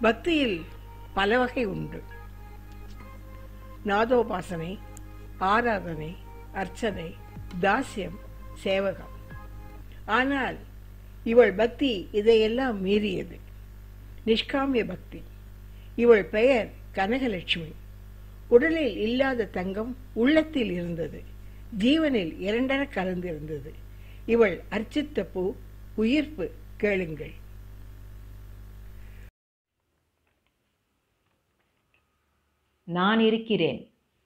பக்தியில் பல வகை உண்டு நாதோபாசனை ஆராதனை அர்ச்சனை தாஸ்யம் சேவகம் ஆனால் இவள் பக்தி இதையெல்லாம் மீறியது நிஷ்காமிய பக்தி இவள் பெயர் கனகலட்சுமி உடலில் இல்லாத தங்கம் உள்ளத்தில் இருந்தது ஜீவனில் இரண்டர கலந்திருந்தது இவள் அர்ச்சித்த பூ உயிர்ப்பு கேளுங்கள் நான் இருக்கிறேன்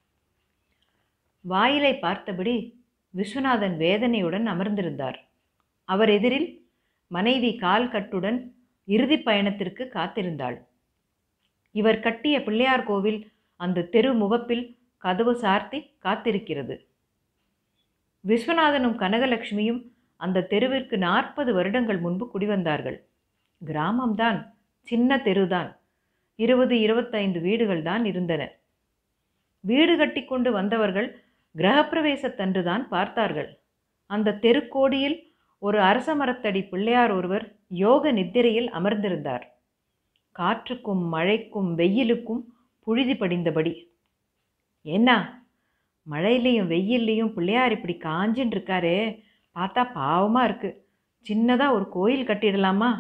வாயிலை பார்த்தபடி விஸ்வநாதன் வேதனையுடன் அமர்ந்திருந்தார் அவர் எதிரில் மனைவி கால் கட்டுடன் இறுதிப் பயணத்திற்கு காத்திருந்தாள் இவர் கட்டிய பிள்ளையார் கோவில் அந்த தெரு முகப்பில் கதவு சார்த்தி காத்திருக்கிறது விஸ்வநாதனும் கனகலட்சுமியும் அந்த தெருவிற்கு நாற்பது வருடங்கள் முன்பு குடிவந்தார்கள் கிராமம்தான் சின்ன தெருதான் இருபது இருபத்தைந்து வீடுகள் தான் இருந்தன வீடு கட்டிக்கொண்டு வந்தவர்கள் கிரகப்பிரவேசத்தன்றுதான் பார்த்தார்கள் அந்த தெருக்கோடியில் ஒரு அரச மரத்தடி பிள்ளையார் ஒருவர் யோக நித்திரையில் அமர்ந்திருந்தார் காற்றுக்கும் மழைக்கும் வெயிலுக்கும் புழுதி படிந்தபடி என்ன மழையிலையும் வெயில்லையும் பிள்ளையார் இப்படி காஞ்சின்னு இருக்காரே பார்த்தா பாவமாக இருக்கு சின்னதாக ஒரு கோயில் கட்டிடலாமா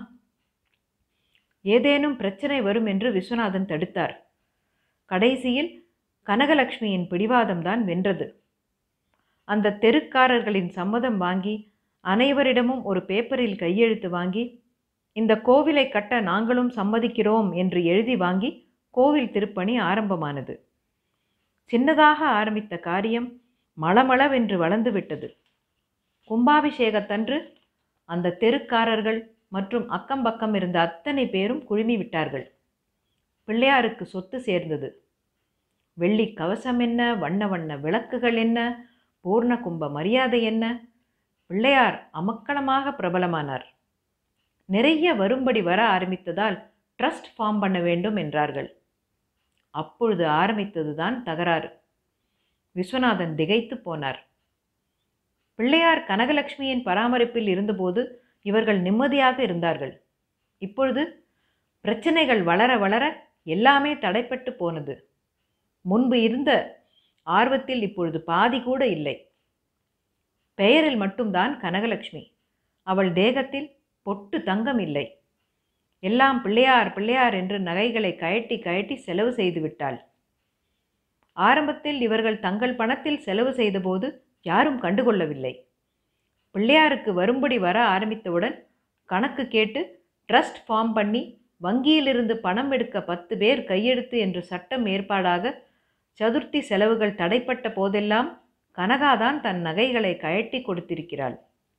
ஏதேனும் பிரச்சனை வரும் என்று விஸ்வநாதன் தடுத்தார் கடைசியில் கனகலட்சுமியின் பிடிவாதம்தான் வென்றது அந்த தெருக்காரர்களின் சம்மதம் வாங்கி அனைவரிடமும் ஒரு பேப்பரில் கையெழுத்து வாங்கி இந்த கோவிலை கட்ட நாங்களும் சம்மதிக்கிறோம் என்று எழுதி வாங்கி கோவில் திருப்பணி ஆரம்பமானது சின்னதாக ஆரம்பித்த காரியம் மளமளவென்று வளர்ந்து விட்டது கும்பாபிஷேகத்தன்று அந்த தெருக்காரர்கள் மற்றும் அக்கம் பக்கம் இருந்த அத்தனை பேரும் குழுமி விட்டார்கள் பிள்ளையாருக்கு சொத்து சேர்ந்தது வெள்ளி கவசம் என்ன வண்ண வண்ண விளக்குகள் என்ன பூர்ண கும்ப மரியாதை என்ன பிள்ளையார் அமக்களமாக பிரபலமானார் நிறைய வரும்படி வர ஆரம்பித்ததால் ட்ரஸ்ட் ஃபார்ம் பண்ண வேண்டும் என்றார்கள் அப்பொழுது ஆரம்பித்ததுதான் தகராறு விஸ்வநாதன் திகைத்து போனார் பிள்ளையார் கனகலட்சுமியின் பராமரிப்பில் இருந்தபோது இவர்கள் நிம்மதியாக இருந்தார்கள் இப்பொழுது பிரச்சனைகள் வளர வளர எல்லாமே தடைப்பட்டு போனது முன்பு இருந்த ஆர்வத்தில் இப்பொழுது பாதி கூட இல்லை பெயரில் மட்டும்தான் கனகலட்சுமி அவள் தேகத்தில் பொட்டு தங்கம் இல்லை எல்லாம் பிள்ளையார் பிள்ளையார் என்று நகைகளை கயட்டி கயட்டி செலவு செய்து விட்டாள் ஆரம்பத்தில் இவர்கள் தங்கள் பணத்தில் செலவு செய்தபோது யாரும் கண்டுகொள்ளவில்லை பிள்ளையாருக்கு வரும்படி வர ஆரம்பித்தவுடன் கணக்கு கேட்டு ட்ரஸ்ட் ஃபார்ம் பண்ணி வங்கியிலிருந்து பணம் எடுக்க பத்து பேர் கையெழுத்து என்று சட்டம் ஏற்பாடாக சதுர்த்தி செலவுகள் தடைப்பட்ட போதெல்லாம் கனகாதான் தன் நகைகளை கழட்டி கொடுத்திருக்கிறாள்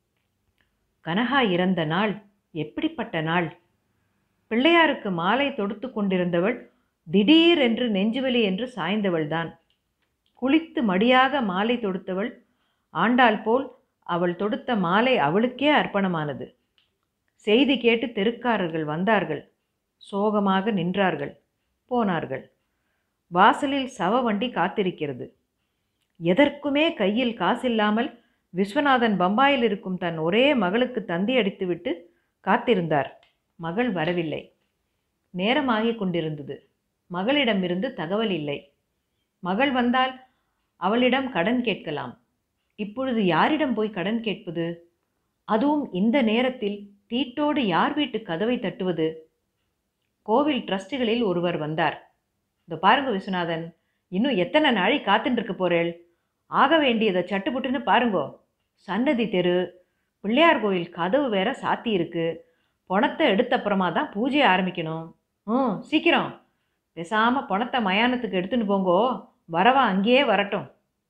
கனகா இறந்த நாள் எப்படிப்பட்ட நாள் பிள்ளையாருக்கு மாலை தொடுத்து கொண்டிருந்தவள் திடீர் என்று நெஞ்சுவலி என்று சாய்ந்தவள்தான் குளித்து மடியாக மாலை தொடுத்தவள் ஆண்டாள் போல் அவள் தொடுத்த மாலை அவளுக்கே அர்ப்பணமானது செய்தி கேட்டு தெருக்காரர்கள் வந்தார்கள் சோகமாக நின்றார்கள் போனார்கள் வாசலில் சவ வண்டி காத்திருக்கிறது எதற்குமே கையில் காசில்லாமல் விஸ்வநாதன் பம்பாயில் இருக்கும் தன் ஒரே மகளுக்கு தந்தி அடித்துவிட்டு காத்திருந்தார் மகள் வரவில்லை நேரமாகிக் கொண்டிருந்தது மகளிடமிருந்து தகவல் இல்லை மகள் வந்தால் அவளிடம் கடன் கேட்கலாம் இப்பொழுது யாரிடம் போய் கடன் கேட்பது அதுவும் இந்த நேரத்தில் தீட்டோடு யார் வீட்டு கதவை தட்டுவது கோவில் ட்ரஸ்டுகளில் ஒருவர் வந்தார் இந்த பாருங்க விஸ்வநாதன் இன்னும் எத்தனை நாளை காத்துட்டு இருக்க போறேள் ஆக வேண்டியதை சட்டுப்புட்டுன்னு பாருங்கோ சன்னதி தெரு பிள்ளையார் கோயில் கதவு வேற சாத்தி இருக்கு பணத்தை எடுத்த அப்புறமா தான் பூஜையை ஆரம்பிக்கணும் ம் சீக்கிரம் பேசாமல் பணத்தை மயானத்துக்கு எடுத்துன்னு போங்கோ வரவா அங்கேயே வரட்டும்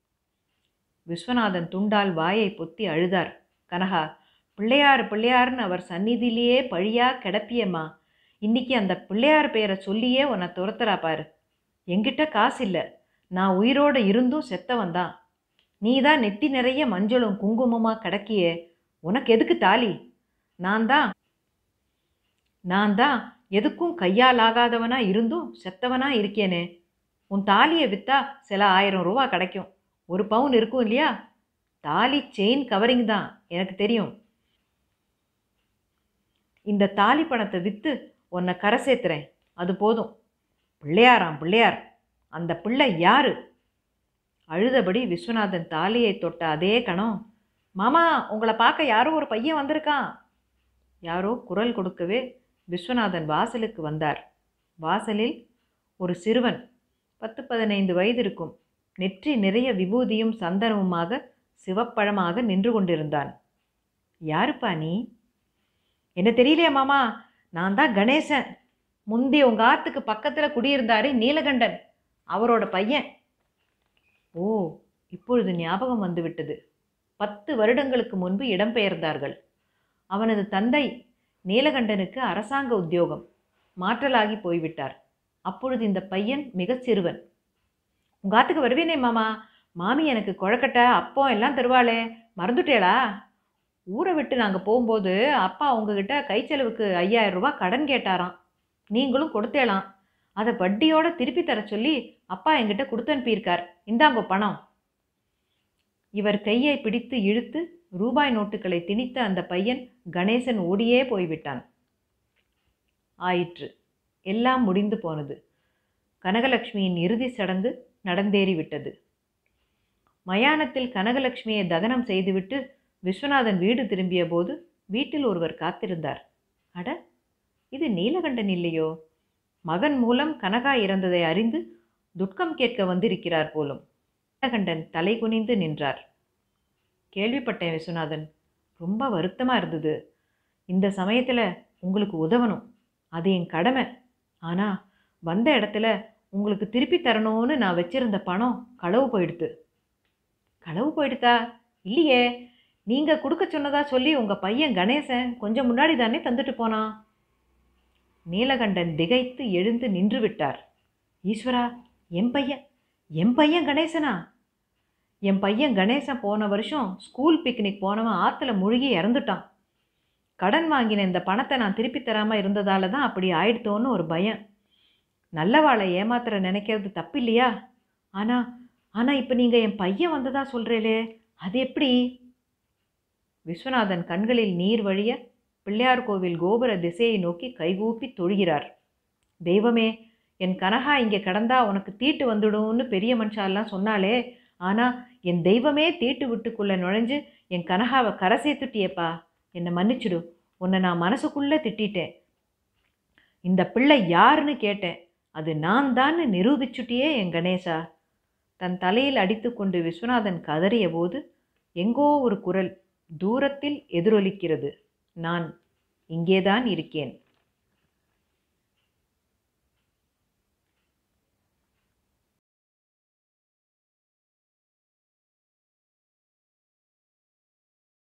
விஸ்வநாதன் துண்டால் வாயை பொத்தி அழுதார் கனகா பிள்ளையார் பிள்ளையார்னு அவர் சந்நிதியிலேயே பழியா கிடப்பியம்மா இன்னைக்கு அந்த பிள்ளையார் பெயரை சொல்லியே உன்னை துரத்துறா பாரு என்கிட்ட காசு இல்லை நான் உயிரோடு இருந்தும் செத்தவன் தான் நீ தான் நெத்தி நிறைய மஞ்சளும் குங்குமமாக கிடக்கியே உனக்கு எதுக்கு தாலி நான் தான் நான் தான் எதுக்கும் கையால் ஆகாதவனா இருந்தும் செத்தவனா இருக்கேனே உன் தாலியை விற்றா சில ஆயிரம் ரூபா கிடைக்கும் ஒரு பவுன் இருக்கும் இல்லையா தாலி செயின் கவரிங் தான் எனக்கு தெரியும் இந்த தாலி பணத்தை விற்று உன்னை கரை சேர்த்துறேன் அது போதும் பிள்ளையாராம் பிள்ளையார் அந்த பிள்ளை யாரு அழுதபடி விஸ்வநாதன் தாலியை தொட்ட அதே கணம் மாமா உங்களை பார்க்க யாரோ ஒரு பையன் வந்திருக்கான் யாரோ குரல் கொடுக்கவே விஸ்வநாதன் வாசலுக்கு வந்தார் வாசலில் ஒரு சிறுவன் பத்து பதினைந்து வயது இருக்கும் நெற்றி நிறைய விபூதியும் சந்தனமுமாக சிவப்பழமாக நின்று கொண்டிருந்தான் யாருப்பா நீ என்ன தெரியலையா மாமா நான் தான் கணேசன் முந்தி உங்க ஆத்துக்கு பக்கத்தில் குடியிருந்தாரு நீலகண்டன் அவரோட பையன் ஓ இப்பொழுது ஞாபகம் வந்துவிட்டது பத்து வருடங்களுக்கு முன்பு இடம்பெயர்ந்தார்கள் அவனது தந்தை நீலகண்டனுக்கு அரசாங்க உத்தியோகம் மாற்றலாகி போய்விட்டார் அப்பொழுது இந்த பையன் மிகச் சிறுவன் உங்க ஆத்துக்கு வருவேனே மாமா மாமி எனக்கு குழக்கட்டை அப்பம் எல்லாம் தருவாளே மறந்துட்டேளா ஊரை விட்டு நாங்கள் போகும்போது அப்பா உங்ககிட்ட கை செலவுக்கு ஐயாயிரம் ரூபாய் கடன் கேட்டாராம் நீங்களும் கொடுத்தேலாம் அதை வட்டியோட திருப்பி தர சொல்லி அப்பா என்கிட்ட கொடுத்து அனுப்பியிருக்கார் இந்தாங்கோ பணம் இவர் கையை பிடித்து இழுத்து ரூபாய் நோட்டுகளை திணித்த அந்த பையன் கணேசன் ஓடியே போய்விட்டான் ஆயிற்று எல்லாம் முடிந்து போனது கனகலட்சுமியின் இறுதி சடங்கு நடந்தேறிவிட்டது மயானத்தில் கனகலட்சுமியை தகனம் செய்துவிட்டு விஸ்வநாதன் வீடு திரும்பிய போது வீட்டில் ஒருவர் காத்திருந்தார் அட இது நீலகண்டன் இல்லையோ மகன் மூலம் கனகா இறந்ததை அறிந்து துக்கம் கேட்க வந்திருக்கிறார் போலும் நீலகண்டன் தலை குனிந்து நின்றார் கேள்விப்பட்டேன் விஸ்வநாதன் ரொம்ப வருத்தமாக இருந்தது இந்த சமயத்தில் உங்களுக்கு உதவணும் அது என் கடமை ஆனால் வந்த இடத்துல உங்களுக்கு திருப்பி தரணும்னு நான் வச்சிருந்த பணம் களவு போயிடுத்து களவு போயிடுதா இல்லையே நீங்கள் கொடுக்க சொன்னதா சொல்லி உங்கள் பையன் கணேசன் கொஞ்சம் முன்னாடி தானே தந்துட்டு போனான் நீலகண்டன் திகைத்து எழுந்து நின்று விட்டார் ஈஸ்வரா என் பையன் என் பையன் கணேசனா என் பையன் கணேசன் போன வருஷம் ஸ்கூல் பிக்னிக் போனவன் ஆற்றுல முழுகி இறந்துட்டான் கடன் வாங்கின இந்த பணத்தை நான் திருப்பி தராமல் இருந்ததால தான் அப்படி ஆயிடுத்தோன்னு ஒரு பயம் நல்லவாளை ஏமாத்துற நினைக்கிறது தப்பு இல்லையா ஆனால் ஆனால் இப்போ நீங்கள் என் பையன் வந்ததா சொல்கிறீங்களே அது எப்படி விஸ்வநாதன் கண்களில் நீர் வழிய பிள்ளையார் கோவில் கோபுர திசையை நோக்கி கைகூப்பி தொழுகிறார் தெய்வமே என் கனகா இங்கே கடந்தா உனக்கு தீட்டு வந்துடும்னு பெரிய மனுஷாலாம் சொன்னாலே ஆனால் என் தெய்வமே தீட்டு விட்டுக்குள்ளே நுழைஞ்சு என் கனகாவை கரை சேர்த்துட்டியேப்பா என்னை மன்னிச்சிடு உன்னை நான் மனசுக்குள்ளே திட்டிட்டேன் இந்த பிள்ளை யாருன்னு கேட்டேன் அது நான் தான் நிரூபிச்சுட்டியே என் கணேசா தன் தலையில் அடித்துக்கொண்டு விஸ்வநாதன் கதறிய போது எங்கோ ஒரு குரல் தூரத்தில் எதிரொலிக்கிறது நான் இங்கேதான் இருக்கேன்